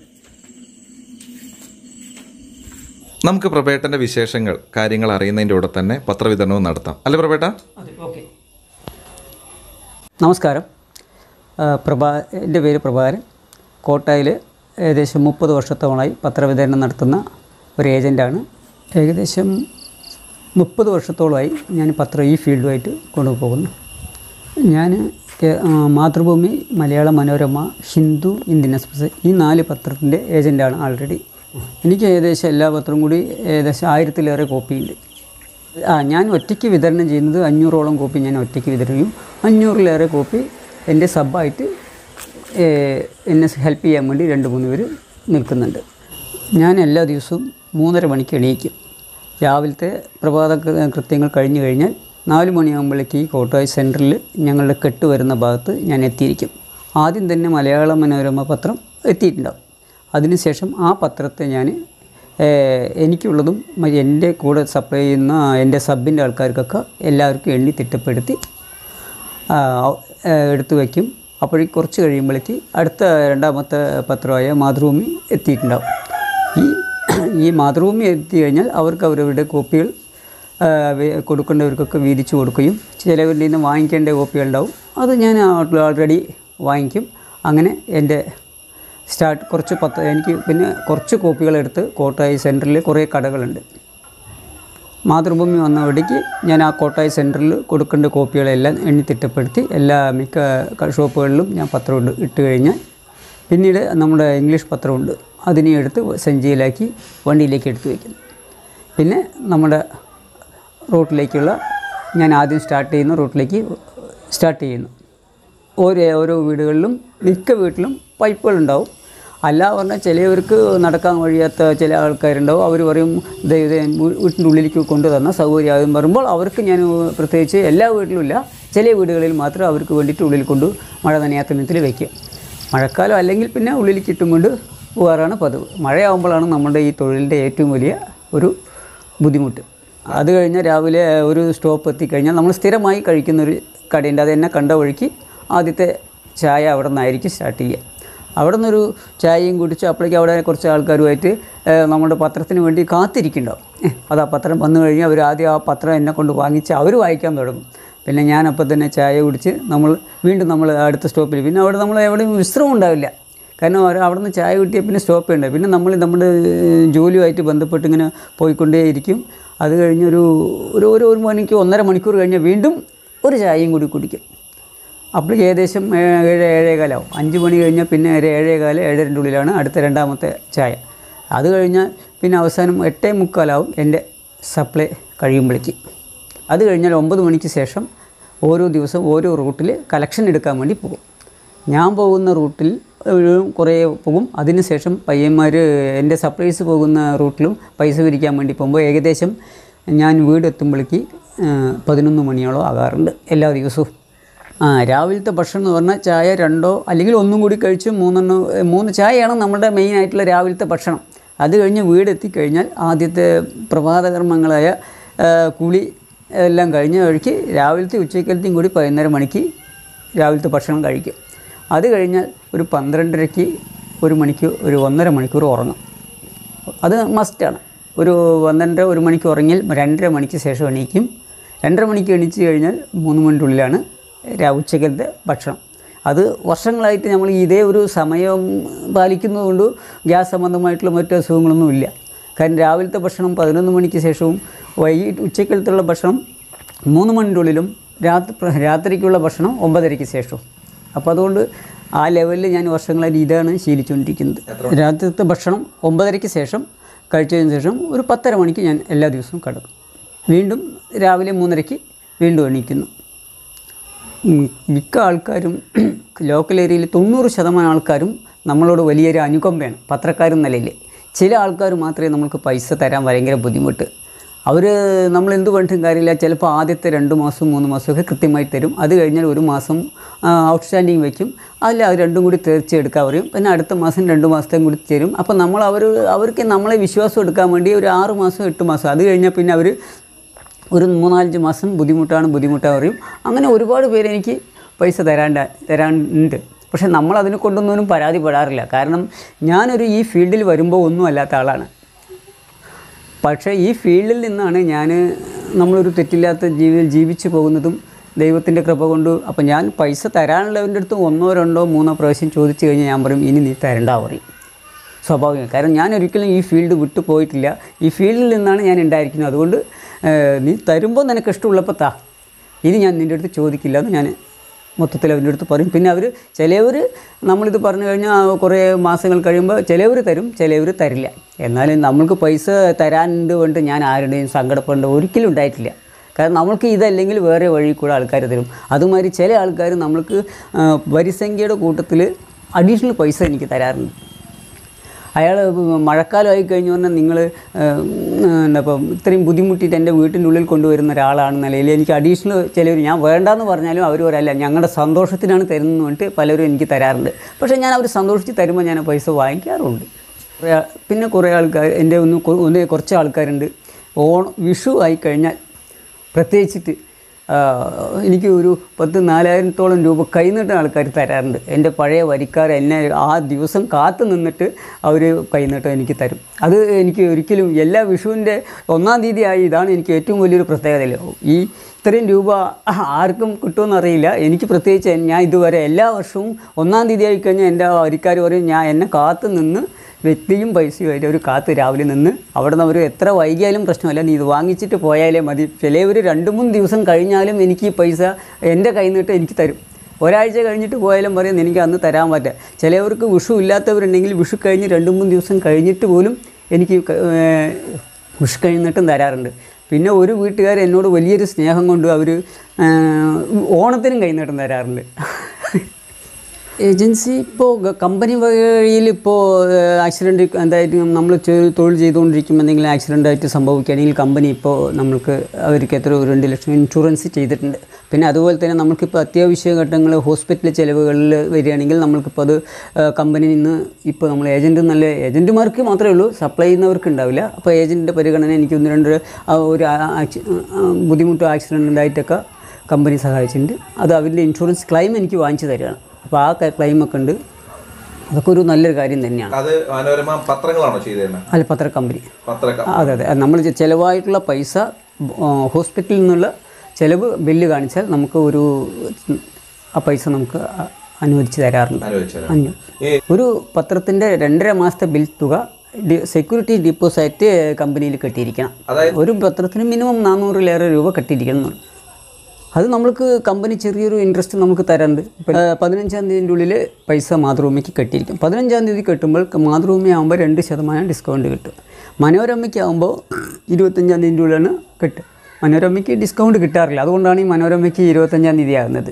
നമുക്ക് പ്രഭേട്ടന്റെ വിശേഷങ്ങൾ കാര്യങ്ങൾ അറിയുന്നതിൻ്റെ കൂടെ തന്നെ പത്രവിതരണവും നടത്താം അല്ലേ പ്രഭേട്ട അതെ ഓക്കെ നമസ്കാരം ആ, പ്രഭാ എൻ്റെ പേര് പ്രഭാകരൻ കോട്ടായിൽ ഏകദേശം മുപ്പത് വർഷത്തോളമായി പത്രവിതരണം നടത്തുന്ന ഒരു ഏജൻ്റാണ് ഏകദേശം മുപ്പത് വർഷത്തോളമായി ഞാൻ പത്രം ഈ ഫീൽഡുമായിട്ട് കൊണ്ടുപോകുന്നു ഞാൻ കേ- ആ, മാതൃഭൂമി മലയാള മനോരമ ഹിന്ദു ഇന്ത്യൻ എക്സ്പ്രസ് ഈ നാല് പത്രത്തിൻ്റെ ഏജൻ്റാണ് ആൾറെഡി എനിക്ക് ഏകദേശം എല്ലാ പത്രവും കൂടി ഏകദേശം ആയിരത്തിലേറെ കോപ്പിയുണ്ട് ആ ഞാൻ ഒറ്റയ്ക്ക് വിതരണം ചെയ്യുന്നത് അഞ്ഞൂറോളം കോപ്പി ഞാൻ ഒറ്റയ്ക്ക് വിതരണം ചെയ്യും അഞ്ഞൂറിലേറെ കോപ്പി എൻ്റെ സബ്ബായിട്ട് ഏഹ്, എന്നെ ഹെൽപ്പ് ചെയ്യാൻ വേണ്ടി രണ്ട് മൂന്ന് പേര് നിൽക്കുന്നുണ്ട് ഞാൻ എല്ലാ ദിവസവും മൂന്നര മണിക്ക് എണീക്കും രാവിലത്തെ പ്രഭാത കൃ- കൃത്യങ്ങൾ കഴിഞ്ഞു കഴിഞ്ഞാൽ നാല് മണിയാകുമ്പോഴേക്ക് ഈ കോട്ടയം സെൻറ്ററിൽ ഞങ്ങളുടെ കെട്ട് വരുന്ന ഭാഗത്ത് ഞാൻ എത്തിയിരിക്കും ആദ്യം തന്നെ മലയാള മനോരമ പത്രം എത്തിയിട്ടുണ്ടാവും അതിനുശേഷം ആ പത്രത്തെ ഞാൻ ഏഹ്, എനിക്കുള്ളതും മ- എൻ്റെ കൂടെ സപ്ലൈ ചെയ്യുന്ന എൻ്റെ സബിൻ്റെ ആൾക്കാർക്കൊക്കെ എല്ലാവർക്കും എണ്ണി തിട്ടപ്പെടുത്തി ആ, ഏഹ്, എടുത്തു വയ്ക്കും അപ്പോഴേക്ക് കുറച്ച് കഴിയുമ്പോഴേക്ക് അടുത്ത രണ്ടാമത്തെ പത്രമായ മാതൃഭൂമി എത്തിയിട്ടുണ്ടാവും ഈ ഈ മാതൃഭൂമി എത്തി കഴിഞ്ഞാൽ അവർക്ക് അവരവരുടെ കോപ്പികൾ ആ, വേ- കൊടുക്കേണ്ടവർക്കൊക്കെ വീതിച്ചു കൊടുക്കുകയും ചിലവരുടെ നിന്ന് വാങ്ങിക്കേണ്ട കോപ്പികളുണ്ടാവും അത് ഞാൻ ഓൾറെഡി വാങ്ങിക്കും അങ്ങനെ എൻ്റെ സ്റ്റാർട്ട് കുറച്ച് പത്ത് എനിക്ക് പിന്നെ കുറച്ച് കോപ്പികളെടുത്ത് കോട്ടായി സെൻറ്ററിൽ കുറേ കടകളുണ്ട് മാതൃഭൂമി വന്ന വഴിക്ക് ഞാൻ ആ കോട്ടായി സെൻറ്ററിൽ കൊടുക്കേണ്ട കോപ്പികളെല്ലാം എണ്ണി തിട്ടപ്പെടുത്തി എല്ലാ മിക്ക ക- ഷോപ്പുകളിലും ഞാൻ പത്രം ഇട്ട് ഇട്ട് കഴിഞ്ഞാൽ പിന്നീട് നമ്മുടെ ഇംഗ്ലീഷ് പത്രമുണ്ട് അതിനെ എടുത്ത് സഞ്ചിയിലാക്കി വണ്ടിയിലേക്ക് എടുത്ത് വയ്ക്കുന്നു പിന്നെ നമ്മുടെ റൂട്ടിലേക്കുള്ള ഞാൻ ആദ്യം സ്റ്റാർട്ട് ചെയ്യുന്ന റൂട്ടിലേക്ക് സ്റ്റാർട്ട് ചെയ്യുന്നു ഓരോ ഓരോ വീടുകളിലും മിക്ക വീട്ടിലും പൈപ്പുകളുണ്ടാവും അല്ല പറഞ്ഞാൽ ചിലവർക്ക് നടക്കാൻ കഴിയാത്ത ചില ആൾക്കാരുണ്ടാവും അവർ പറയും "ദേ ഇത് വീ- വീട്ടിൻ്റെ ഉള്ളിലേക്ക് കൊണ്ടു തന്ന സൗകര്യമാകും പറയുമ്പോൾ അവർക്ക് ഞാൻ പ്രത്യേകിച്ച് എല്ലാ വീട്ടിലും ഇല്ല ചില വീടുകളിൽ മാത്രം അവർക്ക് വേണ്ടിയിട്ട് ഉള്ളിൽ കൊണ്ട് മഴ നനയാത്ത വിധത്തിൽ വയ്ക്കുക മഴക്കാലം അല്ലെങ്കിൽ പിന്നെ ഉള്ളിലേക്ക് ഇട്ടും കൊണ്ട് പോകാറാണ് പതിവ് മഴയാകുമ്പോഴാണ് നമ്മുടെ ഈ തൊഴിലിൻ്റെ ഏറ്റവും വലിയ ഒരു ബുദ്ധിമുട്ട് അത് കഴിഞ്ഞ് രാവിലെ ഒരു സ്റ്റോപ്പ് എത്തിക്കഴിഞ്ഞാൽ നമ്മൾ സ്ഥിരമായി കഴിക്കുന്നൊരു കടയുണ്ട് അത് എന്നെ കണ്ട വഴിക്ക് ആദ്യത്തെ ചായ അവിടെ നിന്നായിരിക്കും സ്റ്റാർട്ട് ചെയ്യുക അവിടെ നിന്നൊരു ചായയും കുടിച്ച് അപ്പോഴേക്കും അവിടെ കുറച്ച് ആൾക്കാരുമായിട്ട് ഏഹ്, നമ്മുടെ പത്രത്തിന് വേണ്ടി കാത്തിരിക്കുന്നുണ്ടാവും ഏഹ്, അത് ആ പത്രം വന്നു കഴിഞ്ഞാൽ അവർ ആദ്യം ആ പത്രം എന്നെ കൊണ്ട് വാങ്ങിച്ച് അവർ വായിക്കാൻ തുടങ്ങും പിന്നെ ഞാൻ അപ്പോൾ തന്നെ ചായ കുടിച്ച് നമ്മൾ വീണ്ടും നമ്മൾ അടുത്ത സ്റ്റോപ്പിൽ പിന്നെ അവിടെ നമ്മൾ എവിടെയും വിശ്രമം ഉണ്ടാവില്ല കാരണം അവർ അവിടെ നിന്ന് ചായ കിട്ടിയാൽ പിന്നെ സ്റ്റോപ്പ് ചെയ്യണ്ട പിന്നെ നമ്മൾ നമ്മുടെ ഏഹ്, ജോലിയുമായിട്ട് ബന്ധപ്പെട്ട് ഇങ്ങനെ പോയിക്കൊണ്ടേയിരിക്കും അത് കഴിഞ്ഞൊരു ഒരു ഒരു ഒരു മണിക്ക് ഒന്നര മണിക്കൂർ കഴിഞ്ഞാൽ വീണ്ടും ഒരു ചായയും കൂടി കുടിക്കും അപ്പോൾ ഏകദേശം ഏ- ഏഴ് ഏഴേകാലാവും അഞ്ച് മണി കഴിഞ്ഞാൽ പിന്നെ ഒരു ഏഴേകാല് ഏഴരൻ്റെ ഉള്ളിലാണ് അടുത്ത രണ്ടാമത്തെ ചായ അത് കഴിഞ്ഞാൽ പിന്നെ അവസാനം എട്ടേ മുക്കാലാവും എൻ്റെ സപ്ലൈ കഴിയുമ്പോഴേക്ക് അത് കഴിഞ്ഞാൽ ഒമ്പത് മണിക്ക് ശേഷം ഓരോ ദിവസവും ഓരോ റൂട്ടിൽ കളക്ഷൻ എടുക്കാൻ വേണ്ടി പോകും ഞാൻ പോകുന്ന റൂട്ടിൽ ഒരു കുറേ പോകും അതിനുശേഷം പയ്യന്മാർ എൻ്റെ സപ്ലൈസ് പോകുന്ന റൂട്ടിലും പൈസ പിരിക്കാൻ വേണ്ടി പോകുമ്പോൾ ഏകദേശം ഞാൻ വീടെത്തുമ്പോഴേക്ക് പതിനൊന്ന് മണിയോളം ആകാറുണ്ട് എല്ലാ ദിവസവും ആ രാവിലത്തെ ഭക്ഷണം എന്ന് പറഞ്ഞാൽ ചായ രണ്ടോ അല്ലെങ്കിൽ ഒന്നും കൂടി കഴിച്ച് മൂന്നെണ്ണോ ഏ, മൂന്ന് ചായയാണ് നമ്മുടെ മെയിൻ ആയിട്ടുള്ള രാവിലത്തെ ഭക്ഷണം അത് കഴിഞ്ഞ് വീടെത്തിക്കഴിഞ്ഞാൽ ആദ്യത്തെ പ്രഭാതകർമ്മങ്ങളായ ആ, കുളി എല്ലാം കഴിഞ്ഞ വഴിക്ക് രാവിലത്തെ ഉച്ചക്കലത്തെയും കൂടി പതിനൊന്നര മണിക്ക് രാവിലത്തെ ഭക്ഷണം കഴിക്കും അത് കഴിഞ്ഞാൽ ഒരു പന്ത്രണ്ടരയ്ക്ക് ഒരു മണിക്ക് ഒരു ഒന്നര മണിക്കൂർ ഉറങ്ങും അത് മസ്റ്റാണ് ഒരു പന്ത്രണ്ടര ഒരു മണിക്ക് ഉറങ്ങിയാൽ രണ്ടര മണിക്ക് ശേഷം എണീക്കും രണ്ടര മണിക്ക് എണീച്ച് കഴിഞ്ഞാൽ മൂന്ന് മണിൻ്റെ ഉള്ളിലാണ് രാ ഉച്ചക്കലത്തെ ഭക്ഷണം അത് വർഷങ്ങളായിട്ട് നമ്മൾ ഇതേ ഒരു സമയം പാലിക്കുന്നതുകൊണ്ട് ഗ്യാസ് സംബന്ധമായിട്ടുള്ള മറ്റു അസുഖങ്ങളൊന്നും ഇല്ല കാരണം രാവിലത്തെ ഭക്ഷണം പതിനൊന്ന് മണിക്ക് ശേഷവും വൈകിട്ട് ഉച്ചക്കലത്തുള്ള ഭക്ഷണം മൂന്ന് മണിൻ്റെ ഉള്ളിലും രാത്രി രാത്രിക്കുള്ള ഭക്ഷണം ഒമ്പതരയ്ക്ക് ശേഷവും അപ്പോൾ അതുകൊണ്ട് ആ ലെവലിൽ ഞാൻ വർഷങ്ങളായിട്ട് ഇതാണ് ശീലിച്ചുകൊണ്ടിരിക്കുന്നത് രാത്രിത്തെ ഭക്ഷണം ഒമ്പതരയ്ക്ക് ശേഷം കഴിച്ചതിന് ശേഷം ഒരു പത്തര മണിക്ക് ഞാൻ എല്ലാ ദിവസവും കിടക്കും വീണ്ടും രാവിലെ മൂന്നരയ്ക്ക് വീണ്ടും എണീക്കുന്നു ഉം, മിക്ക ആൾക്കാരും ലോക്കൽ ഏരിയയിൽ തൊണ്ണൂറ് ശതമാനം ആൾക്കാരും നമ്മളോട് വലിയൊരു അനുകമ്പയാണ് പത്രക്കാരും നിലയിൽ ചില ആൾക്കാർ മാത്രമേ നമുക്ക് പൈസ തരാൻ ഭയങ്കര ബുദ്ധിമുട്ട് അവർ നമ്മൾ എന്ത് പറഞ്ഞിട്ടും കാര്യമില്ല ചിലപ്പോൾ ആദ്യത്തെ രണ്ട് മാസം മൂന്ന് മാസമൊക്കെ കൃത്യമായി തരും അത് കഴിഞ്ഞാൽ ഒരു മാസം ഔട്ട്സ്റ്റാൻഡിങ് വയ്ക്കും അതിൽ അത് രണ്ടും കൂടി തീർച്ചയെടുക്കാൻ പറയും പിന്നെ അടുത്ത മാസം രണ്ട് മാസത്തേയും കൂടി തരും അപ്പോൾ നമ്മൾ അവർ അവർക്ക് നമ്മളെ വിശ്വാസം എടുക്കാൻ വേണ്ടി ഒരു ആറ് മാസം എട്ട് മാസം അത് കഴിഞ്ഞാൽ പിന്നെ അവർ ഒരു മൂന്നാലഞ്ച് മാസം ബുദ്ധിമുട്ടാണ് ബുദ്ധിമുട്ടാണ് പറയും അങ്ങനെ ഒരുപാട് പേര് എനിക്ക് പൈസ തരാണ്ട തരാനുണ്ട് പക്ഷെ നമ്മൾ അതിനെ കൊണ്ടൊന്നും പരാതിപ്പെടാറില്ല കാരണം ഞാനൊരു ഈ ഫീൽഡിൽ വരുമ്പോൾ ഒന്നും അല്ലാത്ത ആളാണ് പക്ഷേ ഈ ഫീൽഡിൽ നിന്നാണ് ഞാൻ നമ്മളൊരു തെറ്റില്ലാത്ത ജീവിതം ജീവിച്ചു പോകുന്നതും ദൈവത്തിൻ്റെ കൃപ കൊണ്ട് അപ്പം ഞാൻ പൈസ തരാനുള്ളവൻ്റെ അടുത്ത് ഒന്നോ രണ്ടോ മൂന്നോ പ്രാവശ്യം ചോദിച്ചു കഴിഞ്ഞാൽ ഞാൻ പറയും ഇനി നീ തരണ്ട പറയും സ്വാഭാവികം കാരണം ഞാൻ ഒരിക്കലും ഈ ഫീൽഡ് വിട്ടു പോയിട്ടില്ല ഈ ഫീൽഡിൽ നിന്നാണ് ഞാൻ ഉണ്ടായിരിക്കുന്നത് അതുകൊണ്ട് ഏഹ്, നീ തരുമ്പോൾ നിനക്ക് ഇഷ്ടമുള്ളപ്പോൾ താ ഇനി ഞാൻ നിൻ്റെ അടുത്ത് ചോദിക്കില്ല എന്ന് ഞാൻ മൊത്തത്തിൽ അവൻ്റെ അടുത്ത് പറയും പിന്നെ അവർ ചിലവർ നമ്മളിത് പറഞ്ഞു കഴിഞ്ഞാൽ കുറേ മാസങ്ങൾ കഴിയുമ്പോൾ ചിലവർ തരും ചിലവർ തരില്ല എന്നാലും നമ്മൾക്ക് പൈസ തരാനുണ്ട് കൊണ്ട് ഞാൻ ആരുടെയും സങ്കടപ്പെടേണ്ട ഒരിക്കലും ഉണ്ടായിട്ടില്ല കാരണം നമ്മൾക്ക് ഇതല്ലെങ്കിൽ വേറെ വഴി കൂടെ ആൾക്കാർ തരും അതുമാതിരി ചില ആൾക്കാർ നമ്മൾക്ക് ആ, വരിസംഖ്യയുടെ കൂട്ടത്തിൽ അഡീഷണൽ പൈസ എനിക്ക് തരാറുണ്ട് അയാൾ മഴക്കാലമായി കഴിഞ്ഞു പറഞ്ഞാൽ നിങ്ങൾ എന്താ ഇപ്പം ഇത്രയും ബുദ്ധിമുട്ടിയിട്ട് എൻ്റെ വീട്ടിൻ്റെ ഉള്ളിൽ കൊണ്ടുവരുന്ന ഒരാളാണെന്ന നിലയിൽ എനിക്ക് അഡീഷണൽ ചിലവർ ഞാൻ വേണ്ടാന്ന് പറഞ്ഞാലും അവർ പറയല്ല ഞങ്ങളുടെ സന്തോഷത്തിനാണ് തരുന്നത് പറഞ്ഞിട്ട് പലരും എനിക്ക് തരാറുണ്ട് പക്ഷേ ഞാൻ അവർ സന്തോഷിച്ച് തരുമ്പോൾ ഞാൻ ആ പൈസ വാങ്ങിക്കാറുണ്ട് കുറേ ആ- പിന്നെ കുറേ ആൾക്കാർ എൻ്റെ ഒന്ന് കൊ- ഒന്ന് കുറച്ച് ആൾക്കാരുണ്ട് ഓണം വിഷു ആയി കഴിഞ്ഞാൽ പ്രത്യേകിച്ചിട്ട് ആ, എനിക്ക് ഒരു പത്ത് നാലായിരത്തോളം രൂപ കൈനീട്ട ആൾക്കാർ തരാറുണ്ട് എൻ്റെ പഴയ വരിക്കാർ എന്നെ ആ ദിവസം കാത്തു നിന്നിട്ട് അവർ കൈനീട്ടം എനിക്ക് തരും അത് എനിക്ക് ഒരിക്കലും എല്ലാ വിഷുവിൻ്റെ ഒന്നാം തീയതി ആയി ഇതാണ് എനിക്ക് ഏറ്റവും വലിയൊരു പ്രത്യേകത ഈ ഇത്രയും രൂപ ആർക്കും കിട്ടുമെന്നറിയില്ല എനിക്ക് പ്രത്യേകിച്ച് ഞാൻ ഇതുവരെ എല്ലാ വർഷവും ഒന്നാം തീയതി ആയി കഴിഞ്ഞാൽ എൻ്റെ വരിക്കാർ പറയും ഞാൻ എന്നെ കാത്തു നിന്ന് വ്യക്തിയും പൈസയും ആയിട്ട് അവർ കാത്ത് രാവിലെ നിന്ന് അവിടെ നിന്ന് അവർ എത്ര വൈകിയാലും പ്രശ്നമല്ല നീ ഇത് വാങ്ങിച്ചിട്ട് പോയാലേ മതി ചിലവർ രണ്ട് മൂന്ന് ദിവസം കഴിഞ്ഞാലും എനിക്ക് ഈ പൈസ എൻ്റെ കയ്യിൽ നിന്നിട്ട് എനിക്ക് തരും ഒരാഴ്ച കഴിഞ്ഞിട്ട് പോയാലും പറയും എനിക്ക് അന്ന് തരാൻ പറ്റുക ചിലവർക്ക് വിഷു ഇല്ലാത്തവരുണ്ടെങ്കിൽ വിഷു കഴിഞ്ഞ് രണ്ട് മൂന്ന് ദിവസം കഴിഞ്ഞിട്ട് പോലും എനിക്ക് ക- ഏർ വിഷു കഴിഞ്ഞിട്ടും തരാറുണ്ട് പിന്നെ ഒരു വീട്ടുകാർ എന്നോട് വലിയൊരു സ്നേഹം കൊണ്ട് അവർ ഓണത്തിനും കൈനീട്ടം തരാറുണ്ട് ഏജൻസി ഇപ്പോൾ കമ്പനി വഴിയിൽ ഇപ്പോൾ ആക്സിഡൻറ്റ് എന്തായിട്ട് നമ്മൾ ചെ- തൊഴിൽ ചെയ്തുകൊണ്ടിരിക്കുമ്പോൾ എന്തെങ്കിലും ആക്സിഡൻ്റ് ആയിട്ട് സംഭവിക്കുകയാണെങ്കിൽ കമ്പനി ഇപ്പോൾ നമ്മൾക്ക് അവർക്ക് എത്ര ഒരു രണ്ട് ലക്ഷം ഇൻഷുറൻസ് ചെയ്തിട്ടുണ്ട് പിന്നെ അതുപോലെ തന്നെ നമുക്കിപ്പോൾ അത്യാവശ്യ ഘട്ടങ്ങൾ ഹോസ്പിറ്റൽ ചിലവുകളിൽ വരികയാണെങ്കിൽ നമ്മൾക്കിപ്പോൾ അത് കമ്പനിയിൽ നിന്ന് ഇപ്പോൾ നമ്മൾ ഏജൻറ്റ് നല്ല ഏജൻറ്റുമാർക്ക് മാത്രമേ ഉള്ളൂ സപ്ലൈ ചെയ്യുന്നവർക്ക് ഉണ്ടാവില്ല അപ്പോൾ ഏജൻറ്റിൻ്റെ പരിഗണന എനിക്ക് ഒന്ന് രണ്ട് ആ, ഒരു ആ- ആക്സി- ആ, ബുദ്ധിമുട്ടോ ആക്സിഡൻ്റ് ഉണ്ടായിട്ടൊക്കെ കമ്പനി സഹായിച്ചിട്ടുണ്ട് അത് അവരുടെ ഇൻഷുറൻസ് ക്ലെയിം എനിക്ക് വാങ്ങിച്ചു തരികയാണ് അപ്പോൾ ആ ക്ലെയിമൊക്കെ ഉണ്ട് അതൊക്കെ ഒരു നല്ലൊരു കാര്യം തന്നെയാണ് അത് മനോരമ പത്രങ്ങളാണോ ചെയ്തത് അല്ല പത്ര കമ്പനി പത്ര അതെ അതെ നമ്മൾ ചിലവായിട്ടുള്ള പൈസ ആ, ഹോസ്പിറ്റലിൽ നിന്നുള്ള ചിലവ് ബില്ല് കാണിച്ചാൽ നമുക്ക് ഒരു ആ പൈസ നമുക്ക് അ- അനുവദിച്ച് തരാറുണ്ട് അനുവദിച്ചത് അനു ഒരു പത്രത്തിൻ്റെ രണ്ടര മാസത്തെ ബിൽ തുക ഡി- സെക്യൂരിറ്റി ഡിപ്പോസിറ്റ് കമ്പനിയിൽ കെട്ടിയിരിക്കണം അതായത് ഒരു പത്രത്തിന് മിനിമം നാനൂറിലേറെ രൂപ കെട്ടിയിരിക്കണം എന്നാണ്. അത് നമ്മൾക്ക് കമ്പനി ചെറിയൊരു ഇൻട്രസ്റ്റ് നമുക്ക് തരാറുണ്ട് ഇപ്പം, ആ, പതിനഞ്ചാം തീയതിൻ്റെ ഉള്ളിൽ പൈസ മാതൃഭൂമിക്ക് കെട്ടിയിരിക്കും പതിനഞ്ചാം തീയതി കെട്ടുമ്പോൾ മാതൃഭൂമി ആകുമ്പോൾ രണ്ട് ശതമാനം ഡിസ്കൗണ്ട് കിട്ടും മനോരമയ്ക്ക് ആകുമ്പോൾ ഇരുപത്തഞ്ചാം തീയതിൻ്റെ ഉള്ളിലാണ് കിട്ടുക മനോരമയ്ക്ക് ഡിസ്കൗണ്ട് കിട്ടാറില്ല അതുകൊണ്ടാണ് ഈ മനോരമയ്ക്ക് ഇരുപത്തഞ്ചാം തീയതി ആകുന്നത്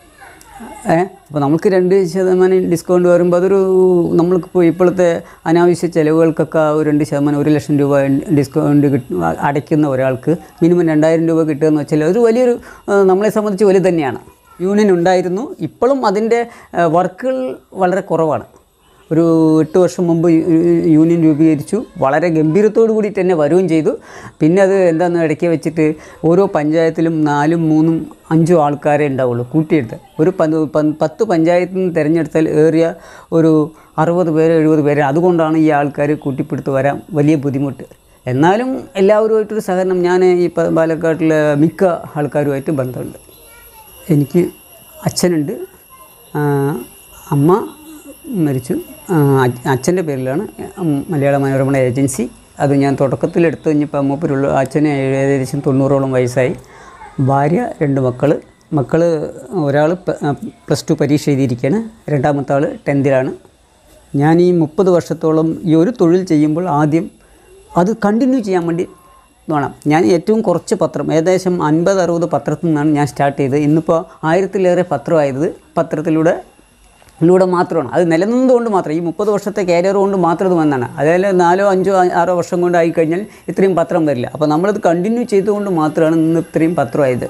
ഏ അപ്പോൾ നമുക്ക് രണ്ട് ശതമാനം ഡിസ്കൗണ്ട് വരുമ്പോൾ അതൊരു നമ്മൾക്കിപ്പോൾ ഇപ്പോഴത്തെ അനാവശ്യ ചിലവുകൾക്കൊക്കെ ആ ഒരു രണ്ട് ശതമാനം ഒരു ലക്ഷം രൂപ ഡിസ്കൗണ്ട് കിട്ടും അടയ്ക്കുന്ന ഒരാൾക്ക് മിനിമം രണ്ടായിരം രൂപ കിട്ടുക എന്ന് വെച്ചാൽ അതൊരു വലിയൊരു ആ, നമ്മളെ സംബന്ധിച്ച് വലുത് തന്നെയാണ് യൂണിയൻ ഉണ്ടായിരുന്നു ഇപ്പോഴും അതിൻ്റെ വർക്കുകൾ വളരെ കുറവാണ് ഒരു എട്ട് വർഷം മുമ്പ് യു- യു- യൂണിയൻ രൂപീകരിച്ചു വളരെ ഗംഭീരത്തോടു കൂടി തന്നെ വരികയും ചെയ്തു പിന്നെ അത് എന്താണെന്ന് ഇടയ്ക്ക് വെച്ചിട്ട് ഓരോ പഞ്ചായത്തിലും നാലും മൂന്നും അഞ്ചും ആൾക്കാരെ ഉണ്ടാവുള്ളൂ കൂട്ടിയെടുത്ത് ഒരു പന്ത് പന്ത് പത്ത് പഞ്ചായത്തിൽ നിന്ന് തിരഞ്ഞെടുത്താൽ ഏറിയ ഒരു അറുപത് പേര് എഴുപത് പേര് അതുകൊണ്ടാണ് ഈ ആൾക്കാർ കൂട്ടിപ്പിടുത്ത് വരാൻ വലിയ ബുദ്ധിമുട്ട് എന്നാലും എല്ലാവരുമായിട്ടൊരു സഹകരണം ഞാൻ ഈ പ- പാലക്കാട്ടിലെ മിക്ക ആൾക്കാരുമായിട്ട് ബന്ധമുണ്ട് എനിക്ക് അച്ഛനുണ്ട് ആ, അമ്മ മരിച്ചു അച്ഛൻ്റെ പേരിലാണ് ഉം, മലയാള മനോരമ ഏജൻസി അത് ഞാൻ തുടക്കത്തിലെടുത്ത് കഴിഞ്ഞപ്പോൾ മൂപ്പരുള്ള അച്ഛന് ഏകദേശം തൊണ്ണൂറോളം വയസ്സായി ഭാര്യ രണ്ട് മക്കൾ മക്കൾ ഒരാൾ പ്ലസ് ടു പരീക്ഷ എഴുതിയിരിക്കുകയാണ് രണ്ടാമത്തെ ആൾ ടെൻത്തിലാണ് ഞാൻ ഈ മുപ്പത് വർഷത്തോളം ഈ ഒരു തൊഴിൽ ചെയ്യുമ്പോൾ ആദ്യം അത് കണ്ടിന്യൂ ചെയ്യാൻ വേണ്ടി വേണം ഞാൻ ഏറ്റവും കുറച്ച് പത്രം ഏകദേശം അൻപത് അറുപത് പത്രത്തിൽ നിന്നാണ് ഞാൻ സ്റ്റാർട്ട് ചെയ്തത് ഇന്നിപ്പോൾ ആയിരത്തിലേറെ പത്രമായത് പത്രത്തിലൂടെ ിലൂടെ മാത്രമാണ് അത് നിലനിന്നുകൊണ്ട് മാത്രം ഈ മുപ്പത് വർഷത്തെ കാരിയർ കൊണ്ട് മാത്രം ഇത് വന്നാണ് അതായത് നാലോ അഞ്ചോ ആ- ആറോ വർഷം കൊണ്ട് ആയിക്കഴിഞ്ഞാൽ ഇത്രയും പത്രം വരില്ല അപ്പോൾ നമ്മളത് കണ്ടിന്യൂ ചെയ്തുകൊണ്ട് മാത്രമാണ് ഇന്ന് ഇത്രയും പത്രമായത്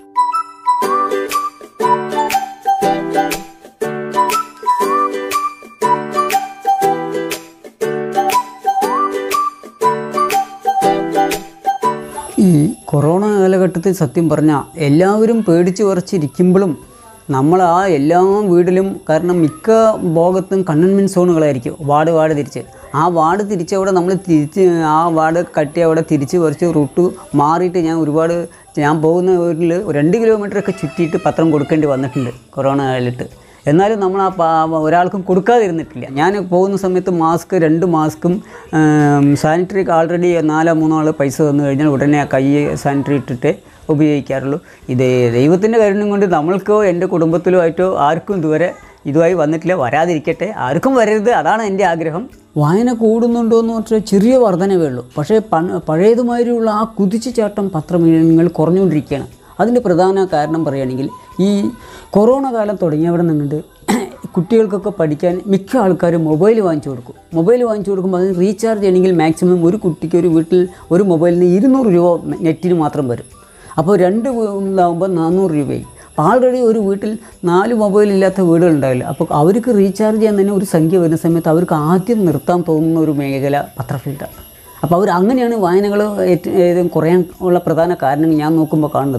ഈ കൊറോണ കാലഘട്ടത്തിൽ സത്യം പറഞ്ഞാൽ എല്ലാവരും പേടിച്ച് വിറച്ചിരിക്കുമ്പോഴും നമ്മൾ ആ എല്ലാ വീട്ടിലും കാരണം മിക്ക ഭാഗത്തും കണ്ടൻമെൻറ്റ് സോണുകളായിരിക്കും വാർഡ് വാർഡ് തിരിച്ച് ആ വാർഡ് തിരിച്ച് അവിടെ നമ്മൾ തിരിച്ച് ആ വാർഡ് കട്ടി അവിടെ തിരിച്ച് കുറച്ച് റൂട്ട് മാറിയിട്ട് ഞാൻ ഒരുപാട് ഞാൻ പോകുന്ന വീട്ടിൽ രണ്ട് കിലോമീറ്ററൊക്കെ ചുറ്റിയിട്ട് പത്രം കൊടുക്കേണ്ടി വന്നിട്ടുണ്ട് കൊറോണ കാലത്ത് എന്നാലും നമ്മൾ ആ പാ- ഒരാൾക്കും കൊടുക്കാതിരുന്നിട്ടില്ല ഞാൻ പോകുന്ന സമയത്ത് മാസ്ക് രണ്ട് മാസ്കും സാനിറ്ററി ആൾറെഡി നാലോ മൂന്നോ ആൾ പൈസ തന്നു കഴിഞ്ഞാൽ ഉടനെ ആ കൈ സാനിറ്ററി ഇട്ടിട്ട് ഉപയോഗിക്കാറുള്ളൂ ഇത് ദൈവത്തിൻ്റെ കാരുണ്യം കൊണ്ട് നമ്മൾക്കോ എൻ്റെ കുടുംബത്തിലോ ആയിട്ടോ ആർക്കും ഇതുവരെ ഇതുമായി വന്നിട്ടില്ല വരാതിരിക്കട്ടെ ആർക്കും വരരുത് അതാണ് എൻ്റെ ആഗ്രഹം വായന കൂടുന്നുണ്ടോ എന്ന് വെച്ചാൽ ചെറിയ വർധനവേ ഉള്ളൂ പക്ഷേ പണ പഴയതുമാതിരിയുള്ള ആ കുതിച്ചുചാട്ടം പത്രമീനങ്ങൾ കുറഞ്ഞുകൊണ്ടിരിക്കുകയാണ് അതിൻ്റെ പ്രധാന കാരണം പറയുകയാണെങ്കിൽ ഈ കൊറോണ കാലം തുടങ്ങിയവിടെ നിന്നിട്ട് കുട്ടികൾക്കൊക്കെ പഠിക്കാൻ മിക്ക ആൾക്കാരും മൊബൈൽ വാങ്ങിച്ചു കൊടുക്കും മൊബൈൽ വാങ്ങിച്ചു കൊടുക്കുമ്പോൾ അതിന് റീചാർജ് ചെയ്യണമെങ്കിൽ മാക്സിമം ഒരു കുട്ടിക്ക് ഒരു വീട്ടിൽ ഒരു മൊബൈലിന് ഇരുന്നൂറ് രൂപ നെറ്റിന് മാത്രം വരും അപ്പോൾ രണ്ട് ഇതാകുമ്പോൾ നാനൂറ് രൂപയായി ആൾറെഡി ഒരു വീട്ടിൽ നാല് മൊബൈൽ ഇല്ലാത്ത വീടുകളുണ്ടാവില്ല അപ്പോൾ അവർക്ക് റീചാർജ് ചെയ്യാൻ തന്നെ ഒരു സംഖ്യ വരുന്ന സമയത്ത് അവർക്ക് ആദ്യം നിർത്താൻ തോന്നുന്ന ഒരു മേഖല പത്രഫീൽഡാണ് അപ്പോൾ അവർ അങ്ങനെയാണ് വായനകൾ ഏറ്റവും കുറയാൻ ഉള്ള പ്രധാന കാരണം ഞാൻ നോക്കുമ്പോൾ കാണുന്നത്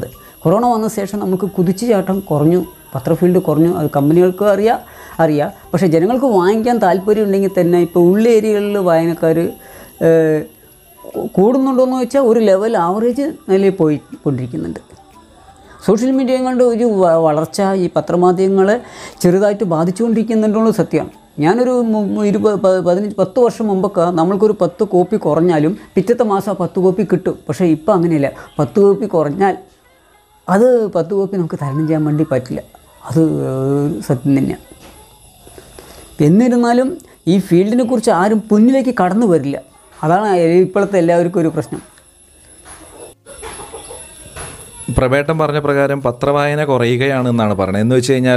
കൊറോണ വന്ന ശേഷം നമുക്ക് കുതിച്ചു ചാട്ടം കുറഞ്ഞു പത്ര ഫീൽഡ് കുറഞ്ഞു അത് കമ്പനികൾക്ക് അറിയാം അറിയാം പക്ഷേ ജനങ്ങൾക്ക് വാങ്ങിക്കാൻ താല്പര്യം ഉണ്ടെങ്കിൽ തന്നെ ഇപ്പോൾ ഉള്ള ഏരിയകളിൽ വായനക്കാർ കൂടുന്നുണ്ടോയെന്ന് വെച്ചാൽ ഒരു ലെവൽ ആവറേജ് നിലയിൽ പോയി കൊണ്ടിരിക്കുന്നുണ്ട് സോഷ്യൽ മീഡിയ കൊണ്ട് ഒരു വ- വളർച്ച ഈ പത്രമാധ്യമങ്ങളെ ചെറുതായിട്ട് ബാധിച്ചുകൊണ്ടിരിക്കുന്നുണ്ടെന്നുള്ളത് സത്യമാണ് ഞാനൊരു മു- മു- ഇരുപത് പ- പതിനഞ്ച് പത്ത് വർഷം മുമ്പൊക്കെ നമ്മൾക്കൊരു പത്ത് കോപ്പി കുറഞ്ഞാലും പിറ്റത്തെ മാസം ആ പത്ത് കോപ്പി കിട്ടും പക്ഷേ ഇപ്പം അങ്ങനെയല്ല പത്ത് കോപ്പി കുറഞ്ഞാൽ അത് പത്ത് കോപ്പി നമുക്ക് തരണം ചെയ്യാൻ വേണ്ടി പറ്റില്ല അത് ഏഹ്, സത്യം തന്നെയാണ് എന്നിരുന്നാലും ഈ ഫീൽഡിനെ കുറിച്ച് ആരും മുന്നിലേക്ക് കടന്നു വരില്ല അതാണ് ഇപ്പോഴത്തെ എല്ലാവർക്കും ഒരു പ്രശ്നം പ്രവേട്ടം പറഞ്ഞ പ്രകാരം പത്രവായന കുറയുകയാണ് എന്നാണ് പറയുന്നത് എന്ന് വെച്ച് കഴിഞ്ഞാൽ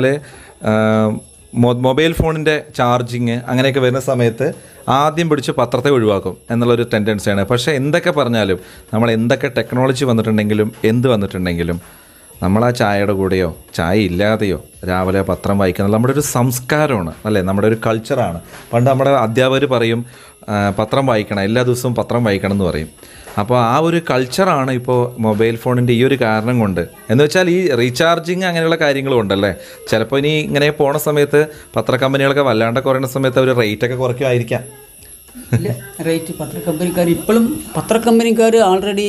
മൊബൈൽ ഫോണിൻ്റെ ചാർജിങ് അങ്ങനെയൊക്കെ വരുന്ന സമയത്ത് ആദ്യം പിടിച്ച് പത്രത്തെ ഒഴിവാക്കും എന്നുള്ളൊരു ടെൻഡൻസിയാണ് പക്ഷേ എന്തൊക്കെ പറഞ്ഞാലും നമ്മൾ എന്തൊക്കെ ടെക്നോളജി വന്നിട്ടുണ്ടെങ്കിലും എന്ത് വന്നിട്ടുണ്ടെങ്കിലും നമ്മൾ ആ ചായയുടെ കൂടെയോ ചായ ഇല്ലാതെയോ രാവിലെ പത്രം വായിക്കുന്നത് നമ്മുടെ ഒരു സംസ്കാരമാണ് അല്ലേ നമ്മുടെ ഒരു കൾച്ചറാണ് പണ്ട് നമ്മുടെ അധ്യാപകർ പറയും ആ, പത്രം വായിക്കണം എല്ലാ ദിവസവും പത്രം വായിക്കണം എന്ന് പറയും അപ്പോൾ ആ ഒരു കൾച്ചറാണ് ഇപ്പോൾ മൊബൈൽ ഫോണിൻ്റെ ഈ ഒരു കാരണം കൊണ്ട് എന്ന് വെച്ചാൽ ഈ റീചാർജിങ് അങ്ങനെയുള്ള കാര്യങ്ങളും ഉണ്ടല്ലേ ചിലപ്പോൾ ഇനി ഇങ്ങനെ പോണ സമയത്ത് പത്ര കമ്പനികളൊക്കെ വല്ലാണ്ട് കുറയുന്ന സമയത്ത് അവർ റേറ്റൊക്കെ കുറയ്ക്കുമായിരിക്കാം ഇല്ല റേറ്റ് പത്ര കമ്പനിക്കാർ ഇപ്പോഴും പത്ര കമ്പനിക്കാർ ആൾറെഡി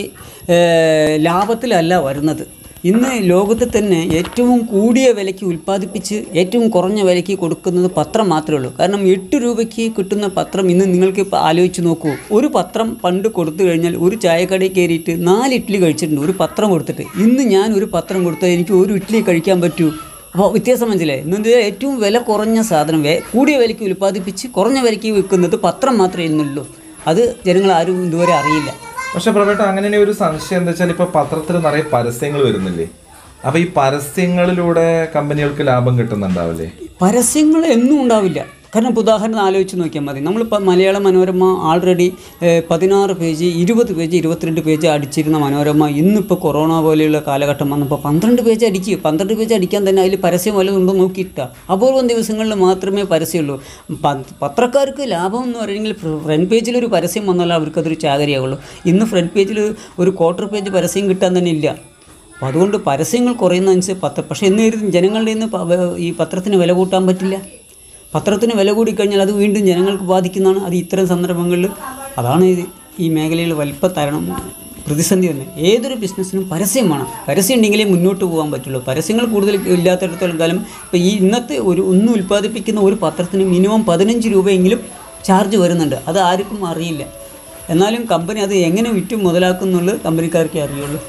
ലാഭത്തിലല്ല വരുന്നത് ഇന്ന് ലോകത്ത് തന്നെ ഏറ്റവും കൂടിയ വിലയ്ക്ക് ഉൽപ്പാദിപ്പിച്ച് ഏറ്റവും കുറഞ്ഞ വിലയ്ക്ക് കൊടുക്കുന്നത് പത്രം മാത്രമേ ഉള്ളൂ കാരണം എട്ട് രൂപയ്ക്ക് കിട്ടുന്ന പത്രം ഇന്ന് നിങ്ങൾക്ക് ഇപ്പോൾ ആലോചിച്ച് നോക്കൂ ഒരു പത്രം പണ്ട് കൊടുത്തു കഴിഞ്ഞാൽ ഒരു ചായക്കടയിൽ കയറിയിട്ട് നാല് ഇഡ്ഡലി കഴിച്ചിട്ടുണ്ട് ഒരു പത്രം കൊടുത്തിട്ട് ഇന്ന് ഞാൻ ഒരു പത്രം കൊടുത്താൽ എനിക്ക് ഒരു ഇഡ്ഡലി കഴിക്കാൻ പറ്റൂ അപ്പോൾ വ്യത്യാസം മനസ്സിലായി എന്നു ഏറ്റവും വില കുറഞ്ഞ സാധനം വേ കൂടിയ വിലയ്ക്ക് ഉൽപ്പാദിപ്പിച്ച് കുറഞ്ഞ വിലയ്ക്ക് വിൽക്കുന്നത് പത്രം മാത്രമേ ഇന്നുള്ളൂ അത് ജനങ്ങൾ ആരും ഇതുവരെ അറിയില്ല പക്ഷെ പ്രവേട്ട അങ്ങനെ ഒരു സംശയം എന്താ വെച്ചാൽ ഇപ്പോൾ പത്രത്തിൽ നിറയെ പരസ്യങ്ങൾ വരുന്നില്ലേ അപ്പോൾ ഈ പരസ്യങ്ങളിലൂടെ കമ്പനികൾക്ക് ലാഭം കിട്ടുന്നുണ്ടാവില്ലേ പരസ്യങ്ങൾ എന്നും ഉണ്ടാവില്ല കാരണം ഇപ്പോൾ ഉദാഹരണം ആലോചിച്ച് നോക്കിയാൽ മതി നമ്മളിപ്പോൾ മലയാള മനോരമ ആൾറെഡി പതിനാറ് പേജ് ഇരുപത് പേജ് ഇരുപത്തിരണ്ട് പേജ് അടിച്ചിരുന്ന മനോരമ ഇന്നിപ്പോൾ കൊറോണ പോലെയുള്ള കാലഘട്ടം വന്നപ്പോൾ പന്ത്രണ്ട് പേജ് അടിക്കുക പന്ത്രണ്ട് പേജ് അടിക്കാൻ തന്നെ അതിൽ പരസ്യം വല്ലതുണ്ടോ നോക്കിയിട്ട അപൂർവം ദിവസങ്ങളിൽ മാത്രമേ പരസ്യമുള്ളൂ പ- പത്രക്കാർക്ക് ലാഭം എന്ന് പറയുമെങ്കിൽ ഫ്രണ്ട് പേജിൽ ഒരു പരസ്യം വന്നാൽ അവർക്കതൊരു ചാകരിയാവുള്ളൂ ഇന്ന് ഫ്രണ്ട് പേജിൽ ഒരു ക്വാർട്ടർ പേജ് പരസ്യം കിട്ടാൻ തന്നെ ഇല്ല അപ്പോൾ അതുകൊണ്ട് പരസ്യങ്ങൾ കുറയുന്നതനുസരിച്ച് പത്ര പക്ഷേ എന്നിരുന്നും ജനങ്ങളുടെ ഇന്ന് പ- വ- ഈ പത്രത്തിന് വില കൂട്ടാൻ പറ്റില്ല പത്രത്തിന് വില കൂടിക്കഴിഞ്ഞാൽ അത് വീണ്ടും ജനങ്ങൾക്ക് ബാധിക്കുന്നതാണ് അത് ഇത്തരം സന്ദർഭങ്ങളിൽ അതാണ് ഇത് ഈ മേഖലയിൽ വലിപ്പ തരണം പ്രതിസന്ധി തന്നെ ഏതൊരു ബിസിനസ്സിനും പരസ്യം വേണം പരസ്യം ഉണ്ടെങ്കിലേ മുന്നോട്ട് പോകാൻ പറ്റുള്ളൂ പരസ്യങ്ങൾ കൂടുതൽ ഇല്ലാത്തിടത്തോളം കാലം ഇപ്പോൾ ഈ ഇന്നത്തെ ഒരു ഒന്ന് ഉൽപ്പാദിപ്പിക്കുന്ന ഒരു പത്രത്തിന് മിനിമം പതിനഞ്ച് രൂപയെങ്കിലും ചാർജ് വരുന്നുണ്ട് അത് ആർക്കും അറിയില്ല എന്നാലും കമ്പനി അത് എങ്ങനെ വിറ്റ് മുതലാക്കുന്നുള്ളത് കമ്പനിക്കാർക്കേ അറിയുള്ളൂ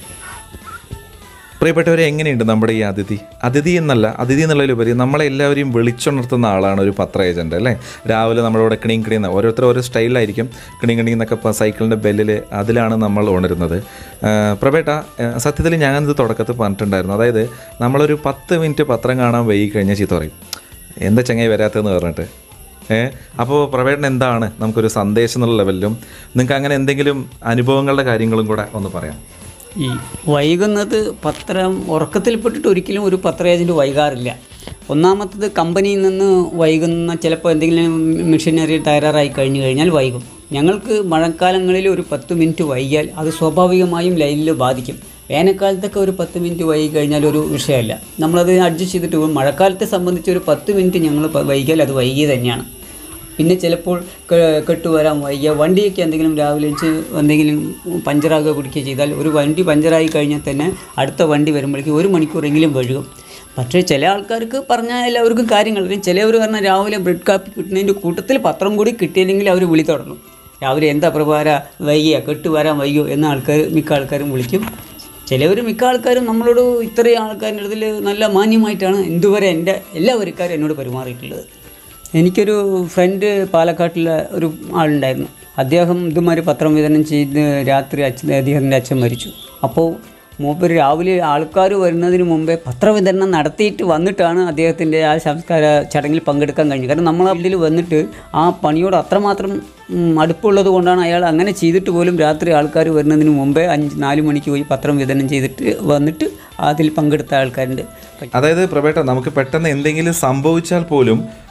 പ്രിയപ്പെട്ടവരെ എങ്ങനെയുണ്ട് നമ്മുടെ ഈ അതിഥി അതിഥി എന്നല്ല അതിഥി എന്നുള്ളതിലുപരി നമ്മളെ എല്ലാവരെയും വിളിച്ചുണർത്തുന്ന ആളാണ് ഒരു പത്ര ഏജൻറ്റ് അല്ലേ രാവിലെ നമ്മളോട് കിണിയും കിണിയുന്ന ഓരോരുത്തർ ഓരോ സ്റ്റൈലായിരിക്കും കിണി കിണി എന്നൊക്കെ ഇപ്പോൾ സൈക്കിളിൻ്റെ ബെല്ലിൽ അതിലാണ് നമ്മൾ ഉണരുന്നത് ആ, പ്രഭേട്ട ആ, സത്യത്തിൽ ഞാനിത് തുടക്കത്തിൽ പറഞ്ഞിട്ടുണ്ടായിരുന്നു അതായത് നമ്മളൊരു പത്ത് മിനിറ്റ് പത്രം കാണാൻ വൈകി കഴിഞ്ഞാൽ ചീത്ത പറയും എന്താ ചങ്ങായി വരാത്തതെന്ന് പറഞ്ഞിട്ട് ഏഹ് അപ്പോൾ പ്രവേട്ടൻ എന്താണ് നമുക്കൊരു സന്ദേശം എന്നുള്ള ലെവലിലും നിങ്ങൾക്ക് അങ്ങനെ എന്തെങ്കിലും അനുഭവങ്ങളുടെ കാര്യങ്ങളും കൂടെ ഒന്ന് പറയാം ഈ വൈകുന്നത് പത്രം ഉറക്കത്തിൽപ്പെട്ടിട്ട് ഒരിക്കലും ഒരു പത്ര ഏജൻറ്റ് വൈകാറില്ല ഒന്നാമത്തത് കമ്പനിയിൽ നിന്ന് വൈകുന്ന ചിലപ്പോൾ എന്തെങ്കിലും മെഷീനറി തയ്യാറായി കഴിഞ്ഞു കഴിഞ്ഞാൽ വൈകും ഞങ്ങൾക്ക് മഴക്കാലങ്ങളിൽ ഒരു പത്ത് മിനിറ്റ് വൈകിയാൽ അത് സ്വാഭാവികമായും ലൈനിൽ ബാധിക്കും വേനൽക്കാലത്തൊക്കെ ഒരു പത്ത് മിനിറ്റ് വൈകി കഴിഞ്ഞാൽ ഒരു വിഷയമല്ല നമ്മളത് അഡ്ജസ്റ്റ് ചെയ്തിട്ട് പോകും മഴക്കാലത്തെ സംബന്ധിച്ച് ഒരു പത്ത് മിനിറ്റ് ഞങ്ങൾ പ- വൈകിയാൽ അത് വൈകി തന്നെയാണ് പിന്നെ ചിലപ്പോൾ കെ- കെട്ടുവരാൻ വയ്യ വണ്ടിയൊക്കെ എന്തെങ്കിലും രാവിലെ വെച്ച് എന്തെങ്കിലും പഞ്ചറാകുക പിടിക്കുകയോ ചെയ്താൽ ഒരു വണ്ടി പഞ്ചറായി കഴിഞ്ഞാൽ തന്നെ അടുത്ത വണ്ടി വരുമ്പോഴേക്കും ഒരു മണിക്കൂറെങ്കിലും വഴുകും പക്ഷേ ചില ആൾക്കാർക്ക് പറഞ്ഞാൽ എല്ലാവർക്കും കാര്യങ്ങൾ അറിയാം ചിലവർ പറഞ്ഞാൽ രാവിലെ ബ്രെഡ് കാപ്പി കിട്ടുന്നതിൻ്റെ കൂട്ടത്തിൽ പത്രം കൂടി കിട്ടിയില്ലെങ്കിൽ അവർ വിളി തുടങ്ങും രാവിലെ എന്താ പ്രഭാര വൈകിയ കെട്ട് വരാൻ വൈകിയോ എന്ന ആൾക്കാർ മിക്ക ആൾക്കാരും വിളിക്കും ചിലവർ മിക്ക ആൾക്കാരും നമ്മളോട് ഇത്രയും ആൾക്കാരുടെ ഇതിൽ നല്ല മാന്യമായിട്ടാണ് ഇതുവരെ എൻ്റെ എല്ലാ വരിക്കാരും എന്നോട് പെരുമാറിയിട്ടുള്ളത് എനിക്കൊരു ഫ്രണ്ട് പാലക്കാട്ടിലെ ഒരു ആളുണ്ടായിരുന്നു അദ്ദേഹം ഇതുമാതിരി പത്രം വിതരണം ചെയ്ത് രാത്രി അച്ഛൻ അദ്ദേഹത്തിൻ്റെ അച്ഛൻ മരിച്ചു അപ്പോൾ മൂപ്പർ രാവിലെ ആൾക്കാർ വരുന്നതിന് മുമ്പേ പത്രവിതരണം നടത്തിയിട്ട് വന്നിട്ടാണ് അദ്ദേഹത്തിൻ്റെ ആ സംസ്കാര ചടങ്ങിൽ പങ്കെടുക്കാൻ കഴിഞ്ഞത് കാരണം നമ്മൾ അതിൽ വന്നിട്ട് ആ പണിയോട് അത്രമാത്രം ഉം, അടുപ്പുള്ളത് കൊണ്ടാണ് അയാൾ അങ്ങനെ ചെയ്തിട്ട് പോലും രാത്രി ആൾക്കാർ വരുന്നതിന് മുമ്പേ അഞ്ച് നാല് മണിക്ക് പോയി പത്രം വിതരണം ചെയ്തിട്ട് വന്നിട്ട് അതിൽ പങ്കെടുത്ത ആൾക്കാരുണ്ട് അതായത് പ്രഭേട്ട നമുക്ക് പെട്ടെന്ന് എന്തെങ്കിലും സംഭവിച്ചാൽ പോലും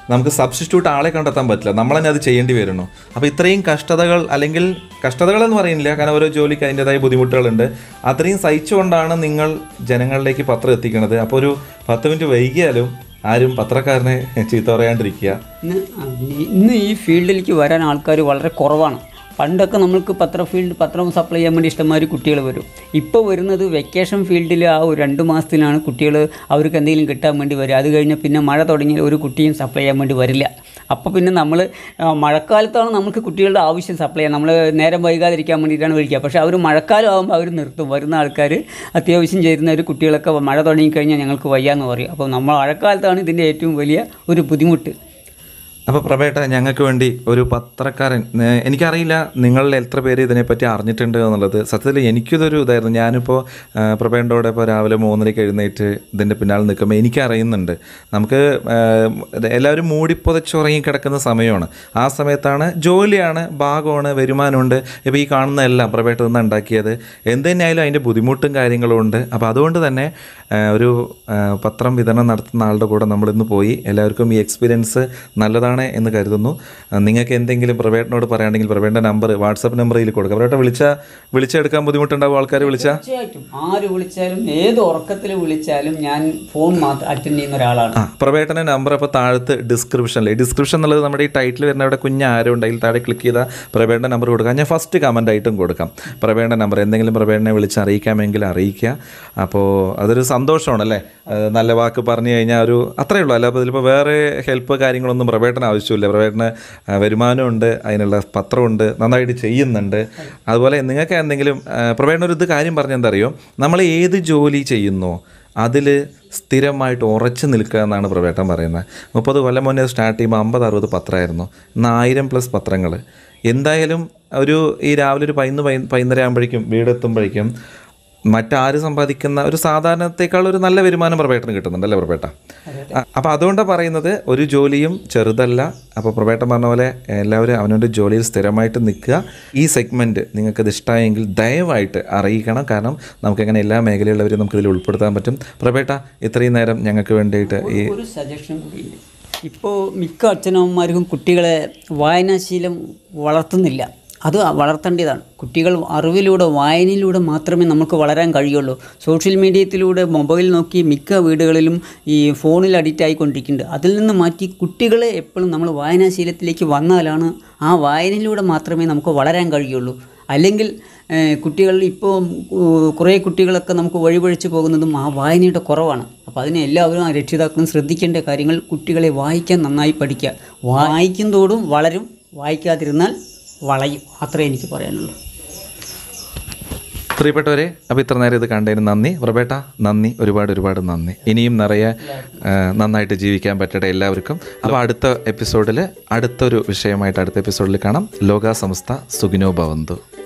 നമുക്ക് സബ്സ്റ്റിറ്റ്യൂട്ട് ആളെ കണ്ടെത്താൻ പറ്റില്ല നമ്മൾ തന്നെ അത് ചെയ്യേണ്ടി വരുന്നു അപ്പോൾ ഇത്രയും കഷ്ടതകൾ അല്ലെങ്കിൽ കഷ്ടതകൾ എന്ന് പറയുന്നില്ല കാരണം ഓരോ ജോലിക്ക് അതിൻ്റെതായ ബുദ്ധിമുട്ടുകളുണ്ട് അത്രയും സഹിച്ചുകൊണ്ടാണ് നിങ്ങൾ ജനങ്ങളിലേക്ക് പത്രം എത്തിക്കുന്നത് അപ്പോൾ ഒരു പത്ത് മിനിറ്റ് വൈകിയാലും ആരും പത്രക്കാരനെ ചീത്ത പറയാണ്ടിരിക്കുക ഇന്ന് ആ, ഈ- ഇന്ന് ഈ ഫീൽഡിലേക്ക് വരാൻ ആൾക്കാർ വളരെ കുറവാണ് പണ്ടൊക്കെ നമ്മൾക്ക് പത്ര ഫീൽഡ് പത്രം സപ്ലൈ ചെയ്യാൻ വേണ്ടി ഇഷ്ടംമാതിരി കുട്ടികൾ വരും ഇപ്പോൾ വരുന്നത് വെക്കേഷൻ ഫീൽഡിൽ ആ ഒരു രണ്ട് മാസത്തിനാണ് കുട്ടികൾ അവർക്ക് എന്തെങ്കിലും കിട്ടാൻ വേണ്ടി വരിക അത് കഴിഞ്ഞ് പിന്നെ മഴ തുടങ്ങിയാൽ ഒരു കുട്ടിയും സപ്ലൈ ചെയ്യാൻ വേണ്ടി വരില്ല അപ്പോൾ പിന്നെ നമ്മൾ മഴക്കാലത്താണ് നമുക്ക് കുട്ടികളുടെ ആവശ്യം സപ്ലൈ ചെയ്യാൻ നമ്മൾ നേരം വൈകാതിരിക്കാൻ വേണ്ടിയിട്ടാണ് വിളിക്കുക പക്ഷേ അവർ മഴക്കാലം ആകുമ്പോൾ അവർ നിർത്തും വരുന്ന ആൾക്കാർ അത്യാവശ്യം ചേരുന്ന ഒരു കുട്ടികളൊക്കെ മഴ തുടങ്ങിക്കഴിഞ്ഞാൽ ഞങ്ങൾക്ക് വയ്യാന്ന് പറയും അപ്പോൾ നമ്മൾ മഴക്കാലത്താണ് ഇതിൻ്റെ ഏറ്റവും വലിയ ഒരു ബുദ്ധിമുട്ട് അപ്പോൾ പ്രഭേട്ട ഞങ്ങൾക്ക് വേണ്ടി ഒരു പത്രക്കാരൻ ഏഹ് എനിക്കറിയില്ല നിങ്ങളിൽ എത്ര പേര് ഇതിനെപ്പറ്റി അറിഞ്ഞിട്ടുണ്ട് എന്നുള്ളത് സത്യത്തിൽ എനിക്കിതൊരു ഇതായിരുന്നു ഞാനിപ്പോൾ പ്രഭേൻ്റെ കൂടെ ഇപ്പോൾ രാവിലെ മൂന്നരയ്ക്ക് എഴുന്നേറ്റ് ഇതിൻ്റെ പിന്നാലെ നിൽക്കുമ്പോൾ എനിക്കറിയുന്നുണ്ട് നമുക്ക് ഏഹ് എല്ലാവരും മൂടിപ്പൊതച്ചുറങ്ങി കിടക്കുന്ന സമയമാണ് ആ സമയത്താണ് ജോലിയാണ് ഭാഗമാണ് വരുമാനമുണ്ട് ഇപ്പോൾ ഈ കാണുന്ന എല്ലാം പ്രഭേട്ട നിന്ന് ഉണ്ടാക്കിയത് എന്ത് തന്നെയായാലും അതിൻ്റെ ബുദ്ധിമുട്ടും കാര്യങ്ങളും ഉണ്ട് അപ്പോൾ അതുകൊണ്ട് തന്നെ ഏഹ് ഒരു ഏഹ് പത്രം വിതരണം നടത്തുന്ന ആളുടെ കൂടെ നമ്മളിന്ന് പോയി എല്ലാവർക്കും ഈ എക്സ്പീരിയൻസ് നല്ലതാണ് എന്ന് കരുതുന്നു ഏഹ് നിങ്ങൾക്ക് എന്തെങ്കിലും പ്രവേട്ടനോട് പറയുകയാണെങ്കിൽ പ്രവേട്ടൻ്റെ നമ്പർ വാട്സപ്പ് നമ്പർ ഇതിൽ കൊടുക്കാം പ്രവേട്ട വിളിച്ചാൽ വിളിച്ചെടുക്കാൻ ബുദ്ധിമുട്ടുണ്ടാവും ആൾക്കാർ വിളിച്ചാൽ തീർച്ചയായിട്ടും ആര് വിളിച്ചാലും ഏത് ഉറക്കത്തിൽ വിളിച്ചാലും ഞാൻ ഫോൺ മാത്രം അറ്റൻഡ് ചെയ്യുന്ന ഒരാളാണ് ആ പ്രവേട്ടൻ്റെ നമ്പർ അപ്പോൾ താഴത്ത് ഡിസ്ക്രിപ്ഷനിൽ ഡിസ്ക്രിപ്ഷൻ എന്നുള്ളത് നമ്മുടെ ഈ ടൈറ്റിൽ വരുന്ന അവിടെ കുഞ്ഞ് ആരും ഉണ്ട് അതിൽ താഴെ ക്ലിക്ക് ചെയ്താൽ പ്രവേട്ടൻ്റെ നമ്പർ കൊടുക്കാം ഞാൻ ഫസ്റ്റ് കമൻ്റ് ആയിട്ടും കൊടുക്കാം പ്രവേട്ടൻ്റെ നമ്പർ എന്തെങ്കിലും പ്രവേട്ടനെ വിളിച്ച് അറിയിക്കാമെങ്കിൽ അറിയിക്കുക അപ്പോൾ അതൊരു സന്തോഷമാണ് അല്ലേ ഏഹ് നല്ല വാക്ക് പറഞ്ഞു കഴിഞ്ഞാൽ ഒരു അത്രയേ ഉള്ളൂ അല്ല അപ്പോൾ ഇതിലിപ്പോൾ വേറെ ഹെൽപ്പ് കാര്യങ്ങളൊന്നും പ്രവേട്ടന് ആവശ്യമില്ല പ്രവേട്ടന് ഏഹ് വരുമാനമുണ്ട് അതിനുള്ള പത്രമുണ്ട് നന്നായിട്ട് ചെയ്യുന്നുണ്ട് അതുപോലെ നിങ്ങൾക്ക് എന്തെങ്കിലും ഏഹ് പ്രവേട്ടൻ ഒരു ഇത് കാര്യം പറഞ്ഞാൽ എന്താ അറിയോ നമ്മൾ ഏത് ജോലി ചെയ്യുന്നോ അതിൽ സ്ഥിരമായിട്ട് ഉറച്ചു നിൽക്കുക എന്നാണ് പ്രവേട്ടൻ പറയുന്നത് മുപ്പത് കൊല്ലം മുന്നേ സ്റ്റാർട്ട് ചെയ്യുമ്പോൾ അമ്പത് അറുപത് പത്രമായിരുന്നു ഇന്ന് ആയിരം പ്ലസ് പത്രങ്ങൾ എന്തായാലും ഒരു ഈ രാവിലെ ഒരു പതിനൊന്ന് പൈ പതിനൊന്നര ആകുമ്പോഴേക്കും വീടെത്തുമ്പോഴേക്കും മറ്റാര് സമ്പാദിക്കുന്ന ഒരു സാധാരണത്തേക്കാൾ ഒരു നല്ല വരുമാനം പ്രവേട്ടന് കിട്ടുന്നുണ്ടല്ലേ പ്രവേട്ട അപ്പോൾ അതുകൊണ്ടാണ് പറയുന്നത് ഒരു ജോലിയും ചെറുതല്ല അപ്പോൾ പ്രവേട്ടൻ പറഞ്ഞ പോലെ എല്ലാവരും അവനവൻ്റെ ജോലിയിൽ സ്ഥിരമായിട്ട് നിൽക്കുക ഈ സെഗ്മെൻറ്റ് നിങ്ങൾക്കത് ഇഷ്ടമായെങ്കിൽ ദയവായിട്ട് അറിയിക്കണം കാരണം നമുക്കങ്ങനെ എല്ലാ മേഖലയുള്ളവരും നമുക്കിതിൽ ഉൾപ്പെടുത്താൻ പറ്റും പ്രവേട്ട ഇത്രയും നേരം ഞങ്ങൾക്ക് വേണ്ടിയിട്ട് ഈ ഒരു സജഷൻ കൂടിയുണ്ട് ഇപ്പോൾ മിക്ക അച്ഛനമ്മമാർക്കും കുട്ടികളെ വായനാശീലം വളർത്തുന്നില്ല അത് വളർത്തേണ്ടതാണ് കുട്ടികൾ അറിവിലൂടെ വായനയിലൂടെ മാത്രമേ നമുക്ക് വളരാൻ കഴിയുള്ളൂ സോഷ്യൽ മീഡിയത്തിലൂടെ മൊബൈൽ നോക്കി മിക്ക വീടുകളിലും ഈ ഫോണിൽ അഡിക്റ്റ് ആയിക്കൊണ്ടിരിക്കുന്നുണ്ട് അതിൽ നിന്ന് മാറ്റി കുട്ടികളെ എപ്പോഴും നമ്മൾ വായനാശീലത്തിലേക്ക് വന്നാലാണ് ആ വായനയിലൂടെ മാത്രമേ നമുക്ക് വളരാൻ കഴിയുള്ളൂ അല്ലെങ്കിൽ ഏഹ്, കുട്ടികൾ ഇപ്പോൾ കുറേ കുട്ടികളൊക്കെ നമുക്ക് വഴിപഴിച്ച് പോകുന്നതും ആ വായനയുടെ കുറവാണ് അപ്പോൾ അതിനെ എല്ലാവരും ആ രക്ഷിതാക്കളും ശ്രദ്ധിക്കേണ്ട കാര്യങ്ങൾ കുട്ടികളെ വായിക്കാൻ നന്നായി പഠിക്കുക വായിക്കും തോടും വളരും വായിക്കാതിരുന്നാൽ വളയും അത്രേ എനിക്ക് പറയാനുള്ളൂ പ്രിയപ്പെട്ടവരെ അപ്പോൾ ഇത്ര നേരം ഇത് കണ്ടതിന് നന്ദി പ്രഭേട്ട നന്ദി ഒരുപാട് ഒരുപാട് നന്ദി ഇനിയും നിറയെ ആ, നന്നായിട്ട് ജീവിക്കാൻ പറ്റട്ടെ എല്ലാവർക്കും അപ്പോൾ അടുത്ത എപ്പിസോഡിൽ അടുത്തൊരു വിഷയമായിട്ട് അടുത്ത എപ്പിസോഡിൽ കാണാം ലോകാ സംസ്ഥ സുഖിനോ ഭവന്തു